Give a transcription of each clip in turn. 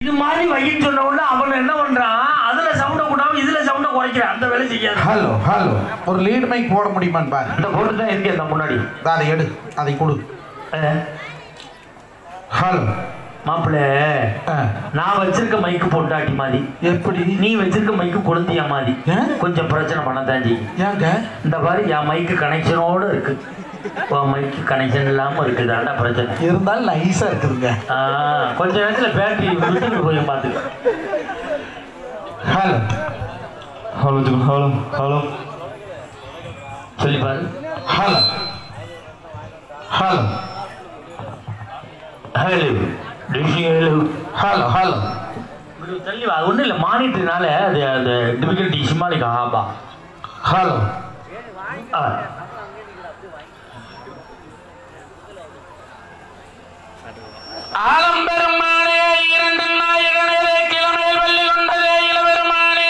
இது மாதிரி வையின்னு சொன்ன உடனே அவன் என்ன பண்றான் அதுல சவுண்ட கூடாம இதுல சவுண்ட குறைக்கிறான் அந்த வேலை செய்யாது ஹலோ ஹலோ ஒரு லீட் மைக் போட முடியுமான்னு பாரு அந்த போட்டு தான் இருக்கு அந்த முன்னாடி இந்தா, அதை எடு அதை கொடு அஹ், ஹலோ மாப்பிள்ளை ஆ, நான் வச்சிருக்க மைக்கு பொண்டாட்டி மாதிரி எப்படி நீ வச்சிருக்க மைக்கு கொளுந்தியா மாதிரி ஏன்? கொஞ்சம் பிரச்சனை பண்ணத்தான் செய்யும் ஏங்க இந்த மாதிரி என் மைக்கு கனெக்ஷனோட இருக்கு உன் மைக்கு கனெக்ஷன் இல்லாம இருக்குது அதான் பிரச்சனை இருந்தாலும் நைஸா இருக்குதுங்க ஆ, கொஞ்ச நேரத்துல பேட்டரி விட்டுட்டு போய் பார்த்துக்க ஹலோ ஹலோ ஹலோ ஹலோ சொல்லி பாரு hello hello hello hello hello hello இப்படி தள்ளி வா அது ஒன்றும் இல்லை மானிட்டர்னால அது அது டிஃபிகல்ட்டி சிமாலிக் ஆபா ஹலோ ஆ ஆலம்பெருமானே இரண்டு நாயகனே கிளமேல் வள்ளி கொண்டதே இளபெருமானே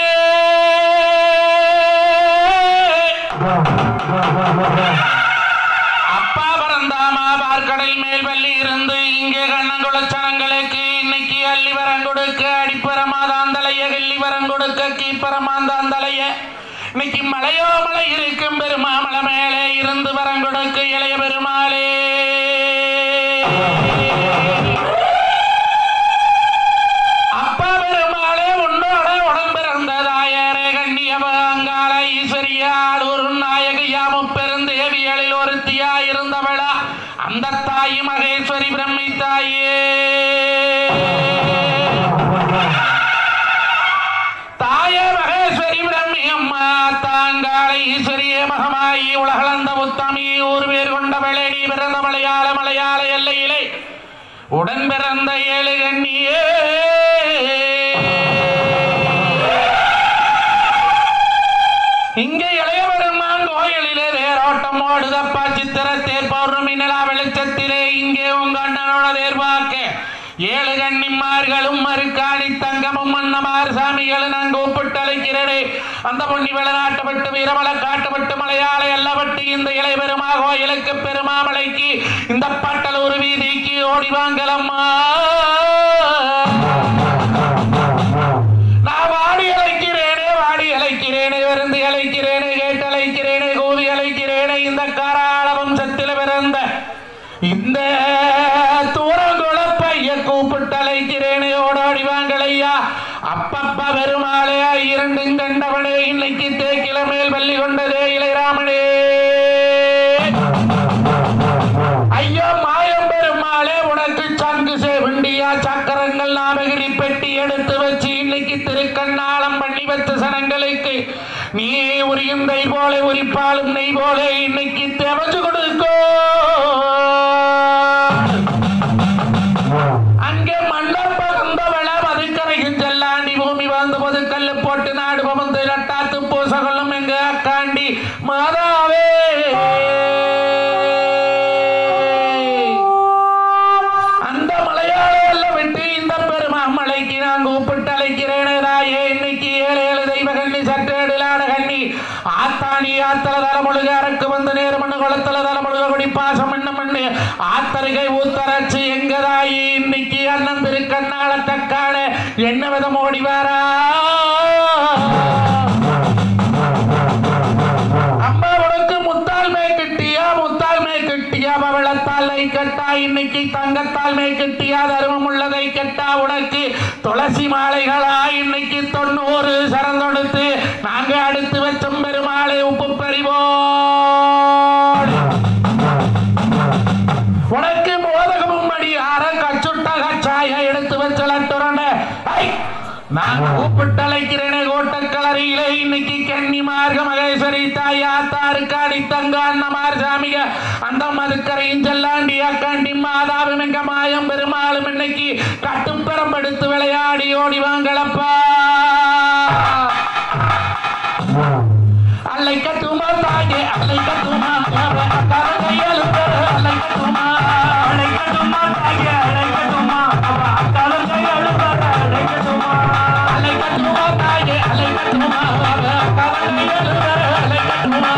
அப்பா பரந்தாமா பார்க்கடல் மேல் வள்ளி இருந்து இங்கே கண்ணங்குளச்சனங்களுக்கு இன்னைக்கு அள்ளி வரங்கொடுக்க அடிப்பரமாதாந்தலைய கிள்ளி வரங்கொடுக்க கீப்பரமாந்தாந்தலைய இன்னைக்கு மலையோ மலை இருக்கும் பெருமா மலை மேலே இருந்து வரங்கொடுக்க இளைய பெருமாளே அப்பா பெருமாளே உன்னோட உடன் பிறந்ததாயரே கண்ணியவ அங்காள ஈஸ்வரியால் ஒரு நாயகியாமும் பெருந்தேவியலில் ஒருத்தியா இருந்தவளா அந்த தாய் மகேஸ்வரி பிரம்மி தாயே தாயே மகேஸ்வரி பிரம்மி அம்மா தாங்காள ஈஸ்வரியே மகமாயி உலகளந்த உத்தமி ஊர் பேர் கொண்டவளே நீ பிறந்த மலையாள மலையாள எல்லையிலே உடன் பிறந்த ஏழு கண்ணியே இங்கே இளைய பெருமான் கோயிலிலே தேரோட்டம் ஓடுதப்பா சித்திர தேர் பௌர்ணமி நிலா வெளிச்சத்திலே இங்கே உங்க அண்ணனோட தேர்வாக்க ஏழு கண்ணிமார்களும் மறுக்காணி தங்கமும் மன்னமார் சாமிகளும் நான் கூப்பிட்டு அழைக்கிறேனே அந்த பொன்னி வெளிநாட்டுப்பட்டு வீரமலை காட்டுப்பட்டு மலையாள எல்லப்பட்டு இந்த இளைய பெருமா கோயிலுக்கு பெருமாமலைக்கு இந்த பட்டலூர் வீதிக்கு ஓடி வாங்கலம்மா நான் வாடி அழைக்கிறேனே வாடி அழைக்கிறேனே விருந்து அழைக்கிறேனே கேட்டு அழைக்கிறேனே கூவி அழைக்கிறேனே இந்த காராள வம்சத்தில் பிறந்த இந்த தூரங்குள பைய கூப்பிட்டு அழைக்கிறேனே ஓடாடி வாங்கலையா அப்பப்பா பெருமாளே இரண்டும் கண்டவனே இன்னைக்கு தேக்கில மேல் பள்ளி கொண்டதே இளையராமனே ஐயோ மாயம் பெருமாளே உனக்கு சங்கு சேவண்டியா சக்கரங்கள் நாமகிரி பெட்டி எடுத்து வச்சு இன்னைக்கு திருக்கண்ணாலம் பண்ணி வைத்த சனங்களுக்கு நீ உரியும் நெய் போல உரிப்பாலும் நெய் போல இன்னைக்கு தெவச்சு கொடுக்கோ அங்கே மண்டப வந்தவள மதுக்கரையும் செல்லாண்டி பூமி வாழ்ந்து பொதுக்கல்ல போட்டு நாடு பமந்து ரட்டாத்து பூசகொள்ளும் எங்க அக்காண்டி மாதாவே அந்த மலையாள விட்டு இந்த பெருமா மலைக்கு நான் கூப்பிட்டு அழைக்கிறேன் ராயே இன்னைக்கு ஏழு ஏழு தெய்வ கண்ணி சற்றேடிலான கண்ணி ஆத்தாணி ஆத்தல தலைமுழுக அரக்கு வந்து நேரு மண்ணு குளத்தல தலைமுழுக குடி பாசம் என்ன மண்ணு ஆத்தருகை ஊத்தரச்சு எங்க தாயி இன்னைக்கு அண்ணன் திருக்கண்ணால தக்கான என்ன விதம் ஓடி வரா அம்மா உனக்கு முத்தால் மே கிட்டியா முத்தால் மே கிட்டியா பவளத்தால் கட்டா இன்னைக்கு தங்கத்தால் மே கிட்டியா தர்மம் உள்ளதை கட்டா உனக்கு துளசி மாலைகளா இன்னைக்கு தொண்ணூறு சரந்தொடுத்து நாங்க அடுத்து வச்சோம் பெருமாளை உப்பு பறிவோம் உனக்கு மோதகமும் மடி அற கச்சுட்ட கச்சாய எடுத்து வச்ச லட்டுரண்ட ஐ நான் கூப்பிட்டு அழைக்கிறேனே கோட்டக்கலரியிலே இன்னைக்கு கன்னிமார்க மகேஸ்வரி தாய் ஆத்தாரு காடி தங்க அண்ணமார் சாமிக அந்த மதுக்கரையும் செல்லாண்டி அக்காண்டி மாதாவும் எங்க மாயம் பெருமாளும் இன்னைக்கு கட்டுப்பெறம்பெடுத்து விளையாடி ஓடி வாங்களப்பா அல்லை கட்டுமா தாயே அல்லை கட்டுமா கரங்கையாலும் அல்லை கட்டுமா அல்லை கட்டுமா தாயே அல்லை கட்டுமா கரங்கையாலும் அல்லை கட்டுமா அல்லை கட்டுமா தாயே அல்லை கட்டுமா கரங்கையாலும் அல்லை கட்டுமா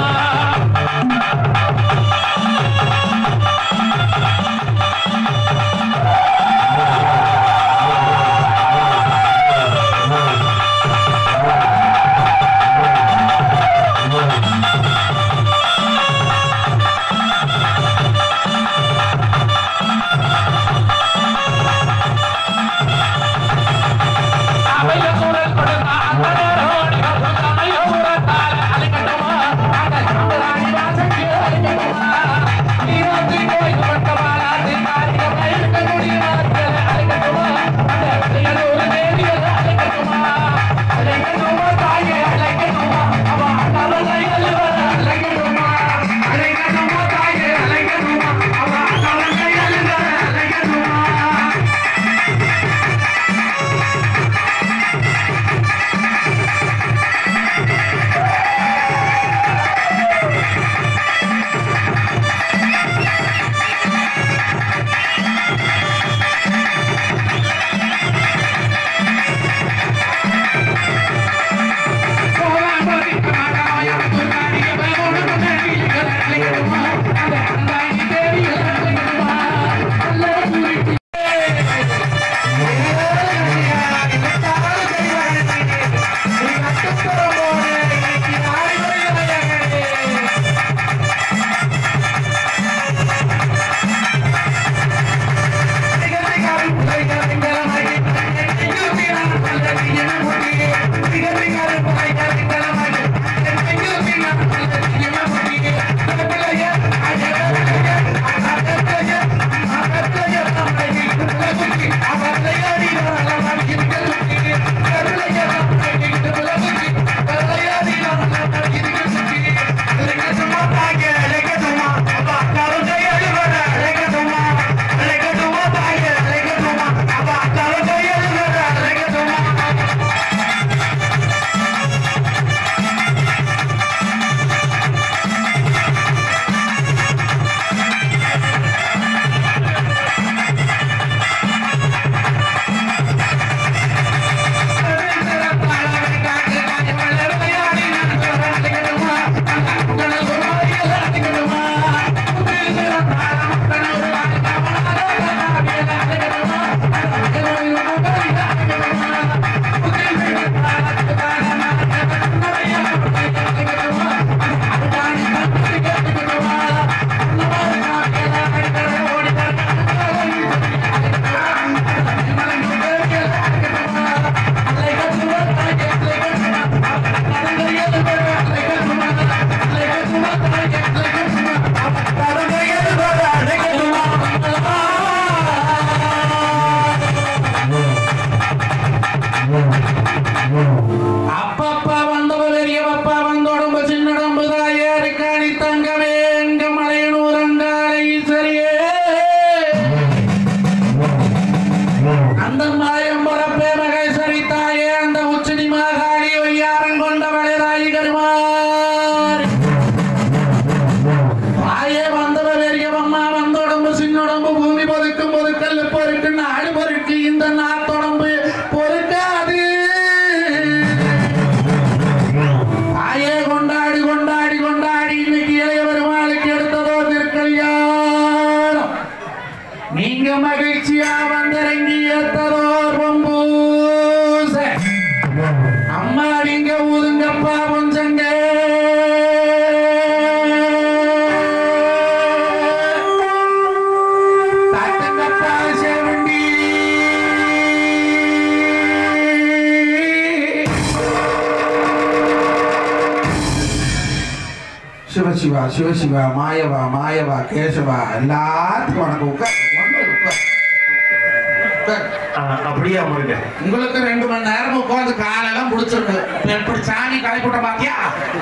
சிவசிவா சிவசிவா மாயவா மாயவா கேசவா எல்லாத்துக்கும் வணக்கம் உட்கார் ஒன்று உட்கார் உட்கார். ஆ, அப்படியே அமருங்க உங்களுக்கு ரெண்டு மணி நேரம் உட்காந்து காலெல்லாம் முடிச்சிருக்கு இப்ப எப்படி சாமி கலைப்புட்ட பாத்தியா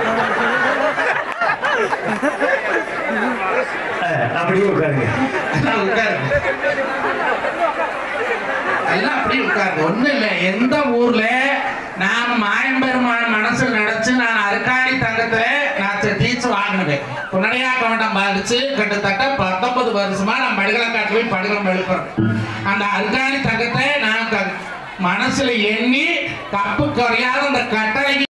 ஆ, அப்படியே உட்காருங்க எல்லாம் உட்காருங்க எல்லாம் அப்படியே உட்காருங்க ஒண்ணும் இல்லை எந்த ஊர்ல நான் மாயம்பெருமான் மனசில் நினைச்சு நான் அருக்காணி தங்கத்துல நான் டீச்சர் வாங்கினேன் புன்னடையாக்க வேண்டாம் பாதிச்சு கிட்டத்தட்ட பத்தொன்பது வருஷமா நான் மடுகளை காட்டு போய் படுகளம் எழுப்புறேன் அந்த அருக்காணி தங்கத்தை நான் க- மனசுல எண்ணி கப்பு குறையாத அந்த கட்டளைக்கு